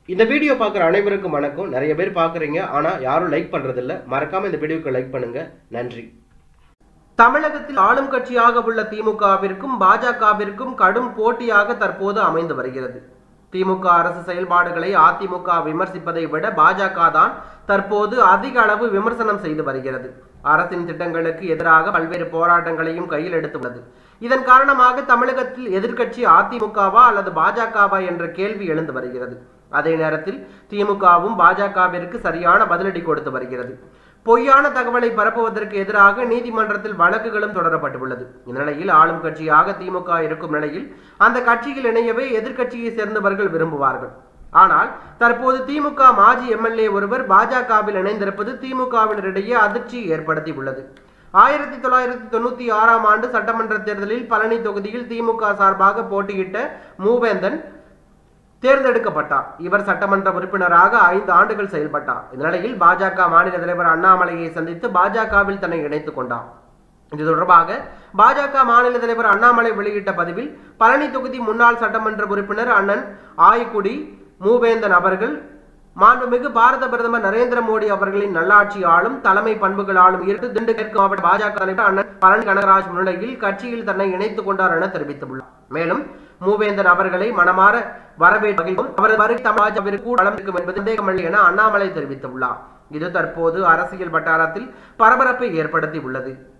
இந்த வீடியோ பார்க்குற அனைவருக்கும் வணக்கம் நிறைய பேர் பார்க்குறீங்க ஆனால் யாரும் லைக் பண்ணுறதில்ல மறக்காம இந்த வீடியோக்கு லைக் பண்ணுங்க நன்றி தமிழகத்தில் ஆளும் கட்சியாக உள்ள திமுகவிற்கும் பாஜகவிற்கும் கடும் போட்டியாக தற்போது அமைந்து வருகிறது திமுக அரசு செயல்பாடுகளை அதிமுக விமர்சிப்பதை விட பாஜக தான் தற்போது அதிக அளவு விமர்சனம் செய்து வருகிறது அரசின் திட்டங்களுக்கு எதிராக பல்வேறு போராட்டங்களையும் கையில் எடுத்துள்ளது இதன் காரணமாக தமிழகத்தில் எதிர்க்கட்சி அதிமுகவா அல்லது பாஜகவா என்ற கேள்வி எழுந்து வருகிறது அதே நேரத்தில் திமுகவும் பாஜகவிற்கு சரியான பதிலடி கொடுத்து வருகிறது பொய்யான தகவலை பரப்புவதற்கு எதிராக நீதிமன்றத்தில் வழக்குகளும் தொடரப்பட்டுள்ளது இந்நிலையில் ஆளும் கட்சியாக திமுக இருக்கும் நிலையில் அந்த கட்சியில் இணையவே எதிர்க்கட்சியை சேர்ந்தவர்கள் விரும்புவார்கள் ஆனால் தற்போது திமுக மாஜி எம்எல்ஏ ஒருவர் பாஜகவில் இணைந்திருப்பது திமுகவினரிடையே அதிர்ச்சி ஏற்படுத்தி உள்ளது ஆயிரத்தி தொள்ளாயிரத்தி தொண்ணூத்தி ஆறாம் ஆண்டு சட்டமன்ற தேர்தலில் பழனி தொகுதியில் திமுக சார்பாக போட்டியிட்ட மூவேந்தன் தேர்ந்தெடுக்கப்பட்டார் இவர் சட்டமன்ற உறுப்பினராக ஐந்து ஆண்டுகள் செயல்பட்டார் இந்நிலையில் பாஜக மாநில தலைவர் அண்ணாமலையை சந்தித்து பாஜகவில் தன்னை இணைத்துக் கொண்டார் இது தொடர்பாக பாஜக மாநில தலைவர் அண்ணாமலை வெளியிட்ட பதிவில் பழனி தொகுதி முன்னாள் சட்டமன்ற உறுப்பினர் அண்ணன் ஆய்குடி மூவேந்தன் அவர்கள் மாண்புமிகு பாரத பிரதமர் நரேந்திர மோடி அவர்களின் நல்லாட்சி ஆளும் தலைமை பண்புகளாலும் இருந்து திண்டு மேற்கு மாவட்ட பாஜக தலைவர் அண்ணன் பழனி கனகராஜ் முன்னிலையில் கட்சியில் தன்னை இணைத்துக் கொண்டார் என தெரிவித்துள்ளார் மேலும் மூவேந்தன் அவர்களை மனமாற வரவேற்று மகிழ்வும் அவரது வருகை தமிழாஜாவிற்கு வளம் இருக்கும் என்பது சந்தேகமில்லை என அண்ணாமலை தெரிவித்துள்ளார் இது தற்போது அரசியல் வட்டாரத்தில் பரபரப்பை ஏற்படுத்தி உள்ளது